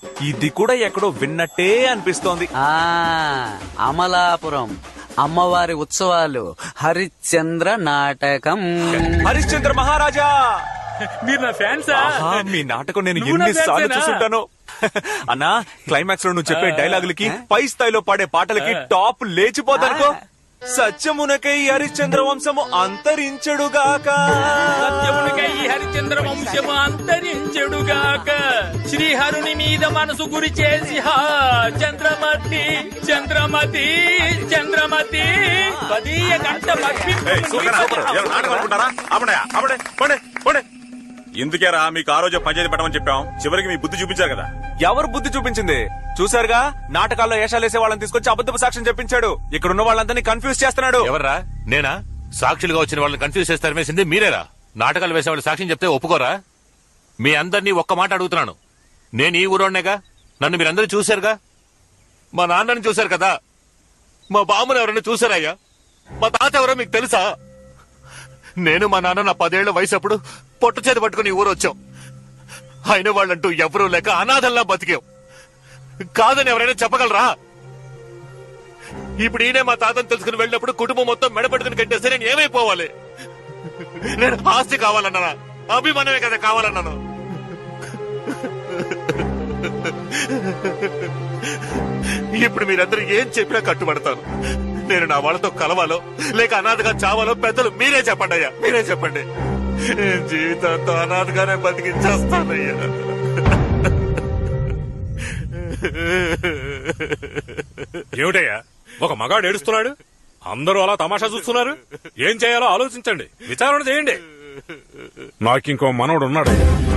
ఇది కూడా ఎక్కడో విన్నట్టే అనిపిస్తోంది ఆ అమలాపురం అమ్మవారి ఉత్సవాలు హరిశ్చంద్ర నాటకం హరిశ్చంద్ర మహారాజా మీరు నా ఫ్యాన్సా ఆహా, మీ నాటకం నేను నువ్వు నా ఎన్ని సార్లు ఫ్యాన్సేనా? చూసుంటాను అన్నా క్లైమాక్స్ లో నువ్వు చెప్పే డైలాగులకి పై స్థాయిలో పాడే పాటలకి టాప్ లేచిపోతానుకో సత్యమునకై హరిశ్చంద్ర వంశము అంతరించడుగాక సత్యమునికై హరిచంద్ర వంశము అంతరించెడుగాక శ్రీహరుని మీద మనసు గురి చేసి హా చంద్రమతి చంద్రమతి చంద్రమతి పదీయ గంట ఏయ్, సూపరా, సూపరా. ఏం నాటకం అనుకుంటారా? ఆపండి, ఆపండి, పోండి, పోండి. ఇందుకేరా మీకు ఆ రోజు పంచాయతీ పెట్టమని చెప్పాం చివరికి మీ బుద్ధి చూపించారు కదా ఎవరు బుద్ధి చూపించింది చూసారుగా నాటకాల్లో వేషాలేసే వాళ్ళని తీసుకొచ్చి అబద్ధపు సాక్ష్యం చెప్పించాడు ఇక్కడ ఉన్న వాళ్ళందరినీ కన్ఫ్యూజ్ చేస్తున్నాడు ఎవర్రా నేనా సాక్షులుగా వచ్చిన వాళ్ళని కన్ఫ్యూజ్ చేస్తారు వేసింది మీరేరా నాటకాలు వేసే వాళ్ళు సాక్ష్యం చెప్తే ఒప్పుకోరా మీ అందరినీ ఒక్క మాట అడుగుతున్నాను నేను ఈ ఊరోనేగా నన్ను మీరందరూ చూశారుగా మా నాన్నని చూశారు కదా మా బామ్మని ఎవరైనా చూశారయ్యా మా తాత ఎవరో మీకు తెలుసా నేను మా నాన్న నా పదేళ్ల వయసు అప్పుడు పొట్ట చేతి పట్టుకుని ఈ ఊరు వచ్చాం అయిన వాళ్ళంటూ ఎవరూ లేక అనాథల్లా బతికాం కాదని ఎవరైనా చెప్పగలరా ఇప్పుడు ఈయనే మా తాతను తెలుసుకుని వెళ్ళినప్పుడు కుటుంబం మొత్తం మెడపట్టుకుని కట్టేస్తే నేను ఏమైపోవాలి నేను ఆస్తి కావాలన్నానా అభిమానమే కదా కావాలన్నాను ఇప్పుడు మీరందరూ ఏం చెప్పినా కట్టుబడతాను నేను నా వాళ్ళతో కలవాలో లేక అనాథగా చావాలో పెద్దలు మీరే చెప్పండి అయ్యా మీరే చెప్పండి జీవితంతో అనాథగానే బతికించేస్తానయ్యా ఏమిటయ్యా ఒక మగాడు ఏడుస్తున్నాడు అందరూ అలా తమాషా చూస్తున్నారు ఏం చేయాలో ఆలోచించండి విచారణ చేయండి నాకింకో మనవడు ఉన్నాడు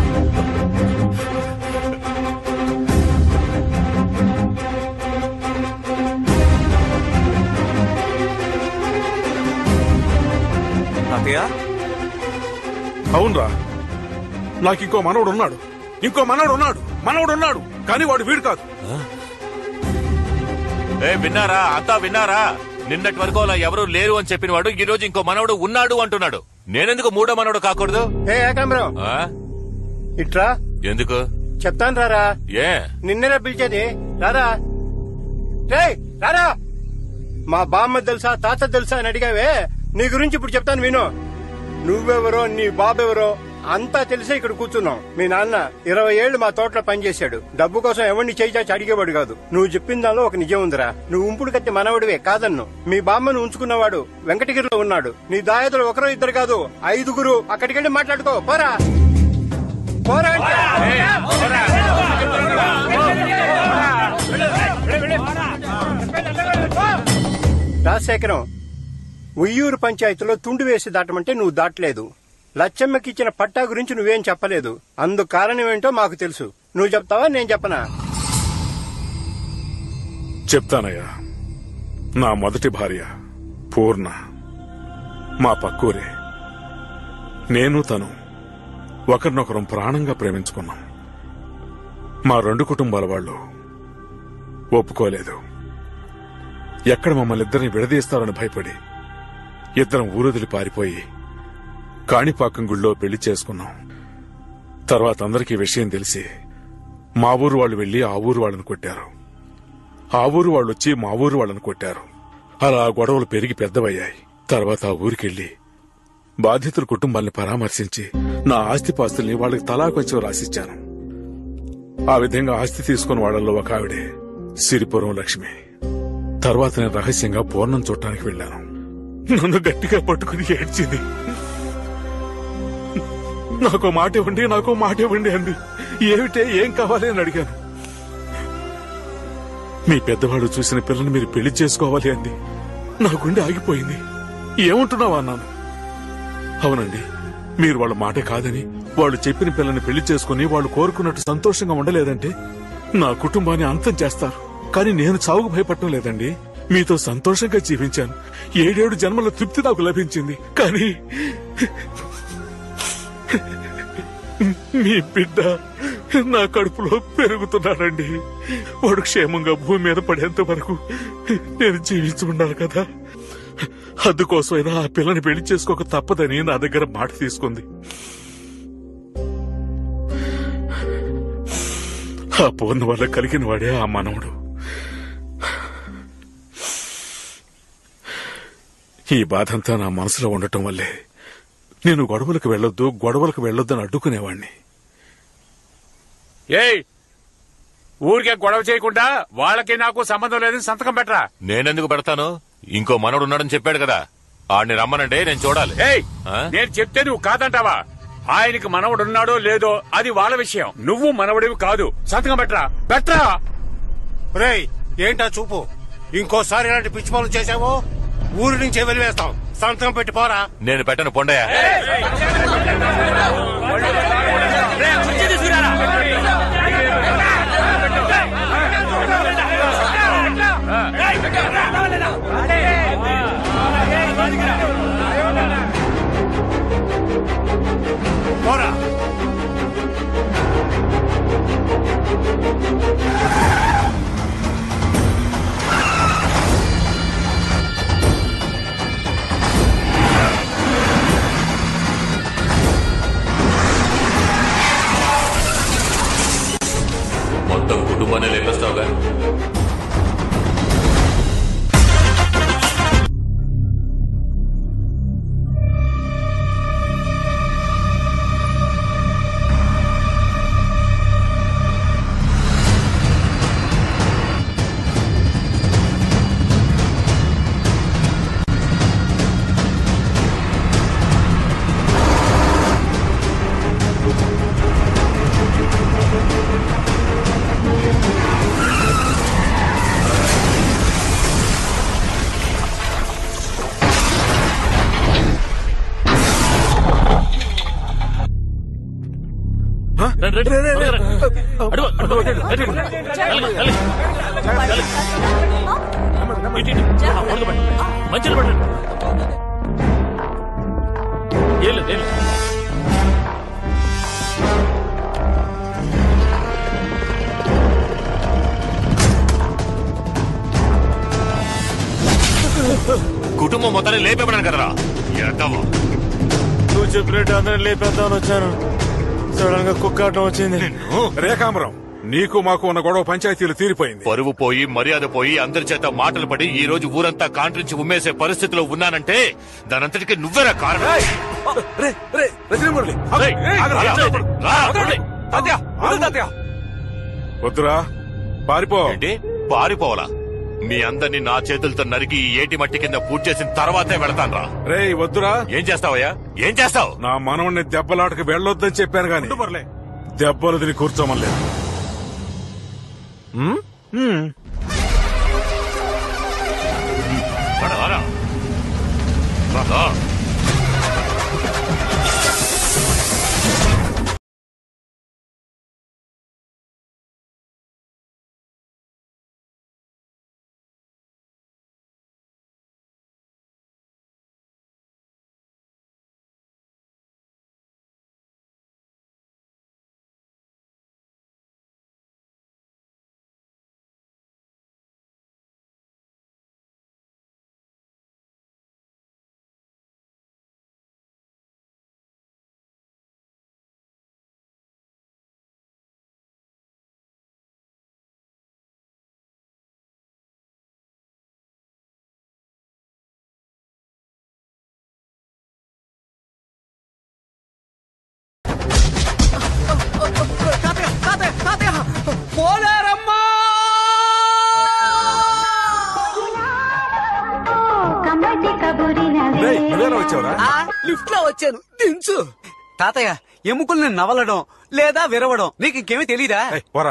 తాతయ్య అవునరా నాకు ఇంకో మనవడు ఉన్నాడు ఇంకో మనవడు ఉన్నాడు మనవడు ఉన్నాడు కానీ వాడు వీడు కాదు ఏ విన్నారా అంతా విన్నారా నిన్నటి వరకు అలా ఎవరు లేరు అని చెప్పిన వాడు ఈ రోజు ఇంకో మనవడు ఉన్నాడు అంటున్నాడు నేనెందుకు మూడో మనవడు కాకూడదు ఏ ఏకాంబరం ఆ? ఇట్రా ఎందుకు చెప్తాను రారా ఏ నిన్నేరా పిలిచేది రారా రేయ్ రారా మా బామ్మ తెలుసా తాత తెలుసా అని అడిగావే నీ గురించి ఇప్పుడు చెప్తాను విను నువ్వెవరో నీ బాబెవరో అంతా తెలిసే ఇక్కడ కూర్చున్నాం మీ నాన్న ఇరవై ఏళ్లు మా తోటలో పనిచేశాడు డబ్బు కోసం ఎవరిని చేయి చాచి అడిగేవాడు కాదు నువ్వు చెప్పిన దానిలో ఒక నిజం ఉందిరా నువ్వు ఉంపుడు కత్తి మనవడివే కాదన్ను మీ బామ్మను ఉంచుకున్నవాడు వెంకటగిరిలో ఉన్నాడు నీ దాయదులు ఒకరో ఇద్దరు కాదు ఐదుగురు అక్కడికి వెళ్ళి మాట్లాడుకో పోరా పోరా అంటే. రాజశేఖరం ఉయ్యూరు పంచాయతీలో తుండు వేసి దాటమంటే నువ్వు దాటలేదు లచ్చమ్మకి ఇచ్చిన పట్టా గురించి నువ్వేం చెప్పలేదు అందుకు కారణం ఏంటో మాకు తెలుసు నువ్వు చెప్తావా నేను చెప్పనా చెప్తానయ్యా నా మొదటి భార్య పూర్ణ మా పక్కూరే నేను తను ఒకరినొకరం ప్రాణంగా ప్రేమించుకున్నాం మా రెండు కుటుంబాల వాళ్ళు ఒప్పుకోలేదు ఎక్కడ మమ్మల్ని ఇద్దరిని విడదీస్తారని భయపడి ఇద్దరం ఊరొదిలి పారిపోయి కాణిపాకం గుళ్ళో పెళ్లి చేసుకున్నాం తర్వాత అందరికీ విషయం తెలిసి మా ఊరు వాళ్ళు వెళ్లి ఆ ఊరు వాళ్ళని కొట్టారు ఆ ఊరు వాళ్ళు వచ్చి మా ఊరు వాళ్ళని కొట్టారు అలా గొడవలు పెరిగి పెద్దవయ్యాయి తర్వాత ఆ ఊరికెళ్లి బాధితుల కుటుంబాల్ని పరామర్శించి నా ఆస్తిపాస్తుల్ని వాళ్ళకి తలా కొంచెం రాసిచ్చాను ఆ విధంగా ఆస్తి తీసుకున్న వాళ్ళల్లో ఒక ఆవిడే సిరిపురం లక్ష్మి తర్వాత నేను రహస్యంగా పూర్ణం చూడటానికి వెళ్ళాను నన్ను గట్టిగా పట్టుకుని ఏడ్చింది నాకో మాట ఇవ్వండి నాకో మాట ఇవ్వండి అంది ఏమిటే ఏం కావాలి అని అడిగాను మీ పెద్దవాడు చూసిన పిల్లని మీరు పెళ్లి చేసుకోవాలి అంది నా గుండె ఆగిపోయింది ఏమంటున్నావా అన్నాను అవునండి మీరు వాళ్ళ మాట కాదని వాళ్ళు చెప్పిన పిల్లని పెళ్లి చేసుకుని వాళ్ళు కోరుకున్నట్టు సంతోషంగా ఉండలేదంటే నా కుటుంబాన్ని అంతం చేస్తారు కానీ నేను చావుకు భయపడటం లేదండి మీతో సంతోషంగా జీవించాను ఏడేడు జన్మల తృప్తి నాకు లభించింది కానీ మీ బిడ్డ నా కడుపులో పెరుగుతున్నాడండి వాడు క్షేమంగా భూమి మీద పడేంత వరకు నేను జీవించి ఉండాలి కదా అందుకోసమైనా ఆ పిల్లని పెళ్లి చేసుకోక తప్పదని నా దగ్గర మాట తీసుకుంది ఆ పూర్ణ వల్ల కలిగిన వాడే ఆ మనవడు ఈ బాధంతా నా మనసులో ఉండటం వల్లే నేను గొడవలకు వెళ్ళొద్దు గొడవలకు వెళ్ళొద్దని అడ్డుకునేవాణ్ణి ఏయ్ ఊరికే గొడవ చేయకుండా వాళ్ళకి నాకు సంబంధం లేదని సంతకం పెట్టరా నేనెందుకు పెడతాను ఇంకో మనవడు ఉన్నాడని చెప్పాడు కదా ఆడిని రమ్మనంటే నేను చూడాలి ఏయ్ ఆ? నేను చెప్తే నువ్వు కాదంటావా ఆయనకి మనవడున్నాడో లేదో అది వాళ్ళ విషయం నువ్వు మనవడివి కాదు సంతకం పెట్టరా పెట్టరా రేయ్ ఏంటా చూపు ఇంకోసారి ఇలాంటి పిచ్చి పనులు చేసావో ఊరి నుంచి వెలివేస్తాం సంతకం పెట్టి పోరా నేను పెట్టను పొండయ్య రేయ్, కుర్చీ తీసుకురారా. పోరా మొత్తం కుటుంబాన్ని లేపేస్తావుగా రండి, రండి, రండి, రండి. అడుగు, అడుగు, అడుగు, అడుగు. వెళ్ళి, వెళ్ళి. ఇటు, ఇటు. ఆ, పడుకోబెట్టు. మంచిగా పడండి ఏళ్ళు ఏళ్ళు కుటుంబం మొత్తాన్ని లేపేపడాను కదరా ఎడతావా నువ్వు చెప్పినట్టు అందరం లేపేద్దామని వచ్చాను సడన్ గా కుక్కాటం వచ్చింది రేఖాంబరం నీకు మాకు ఉన్న గొడవ పంచాయతీలు తీరిపోయింది పరువు పోయి మర్యాద పోయి అందరి చేత మాటలు పడి ఈ రోజు ఊరంతా కాంట్రించి ఉమ్మేసే పరిస్థితిలో ఉన్నానంటే దానంతటికి నువ్వేరా కారణం ఏయ్, రా. రా. వద్దురా పారిపో ఏంటి పారిపోవాలా మీ అందరినీ నా చేతులతో నరికి ఈ ఏటి మట్టి కింద పూజ చేసిన తర్వాతే వెళతాను రా రేయ్ వద్దురా ఏం చేస్తావయ్యా ఏం చేస్తావు నా మనవణ్ణి దెబ్బలాటకు వెళ్ళొద్దని చెప్పాను గాని దెబ్బలు తిని కూర్చోమలేదు కమ్మటి కబురిన వచ్చావురా లిఫ్ట్ లో వచ్చాను దించు తాతయ్య ఎముకల్ని నవలడం లేదా విరవడం నీకు ఇంకేమీ తెలీదా ఏయ్, పోరా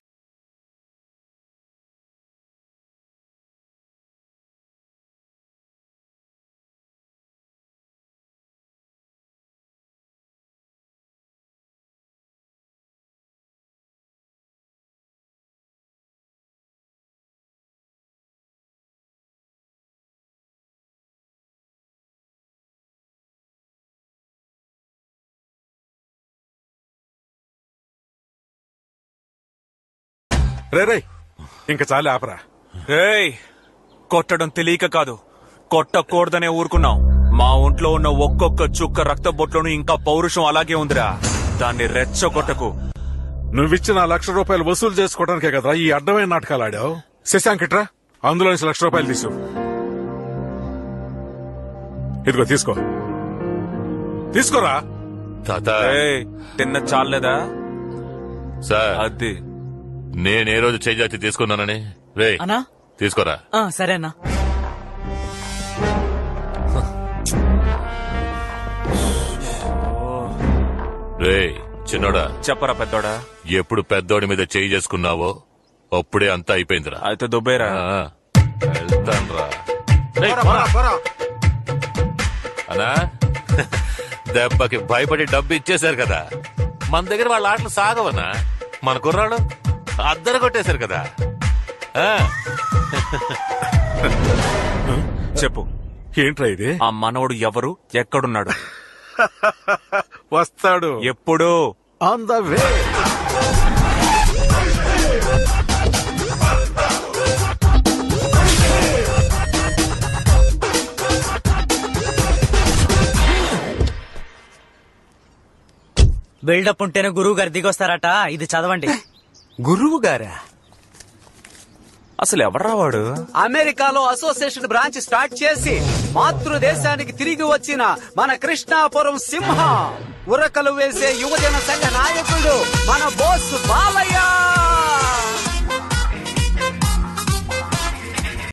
రే రే ఇంక చాలే ఆపరా ఏయ్ కొట్టడం తెలియక కాదు కొట్టకూడదనే ఊరుకున్నాం మా ఒంట్లో ఉన్న ఒక్కొక్క చుక్క రక్త బొట్లోనూ ఇంకా పౌరుషం అలాగే ఉందిరా దాన్ని రెచ్చగొట్టకు నువ్విచ్చిన ఆ లక్ష రూపాయలు వసూలు చేసుకోవడానికే కదా ఈ అడ్డమైన నాటకాలు ఆడావు శశాంక్ ఇట్రా అందులో నుంచి లక్ష రూపాయలు తీసు ఇదిగో తీసుకో తీసుకోరా తాత ఏయ్, తిన్న చాలేదా సార్ అది నేను ఏ రోజు చేజాతి తీసుకున్నానని రే అన్నా తీసుకోరా ఆ, సరే అన్నా రే చిన్నోడా చెప్పరా పెద్దోడా ఎప్పుడు పెద్దోడి మీద చేయి చేసుకున్నావో అప్పుడే అంతా అయిపోయిందిరా అయితే దుబ్బేరా ఆ, వెళ్తాన్రా. రేయ్, పోరా. అన్నా దెబ్బకి భయపడి డబ్బు ఇచ్చేశారు కదా మన దగ్గర వాళ్ళ ఆటలు సాగవనా మన కుర్రాడు అద్దరు కొట్టేశారు కదా ఆ, చెప్పు ఏంట్రా ఇది ఆ మనవడు ఎవరు ఎక్కడున్నాడు వస్తాడు ఎప్పుడు ఆన్ ద వే బిల్డప్ ఉంటేనే గురువు గారు దిగొస్తారట ఇది చదవండి గురువు గారా అసలు ఎవడ్రా వాడు అమెరికాలో అసోసియేషన్ బ్రాంచ్ స్టార్ట్ చేసి మాతృదేశానికి తిరిగి వచ్చిన మన కృష్ణాపురం సింహ ఉరకలు వేసే యువజన సంఘ నాయకుడు మన బోస్ బాలయ్య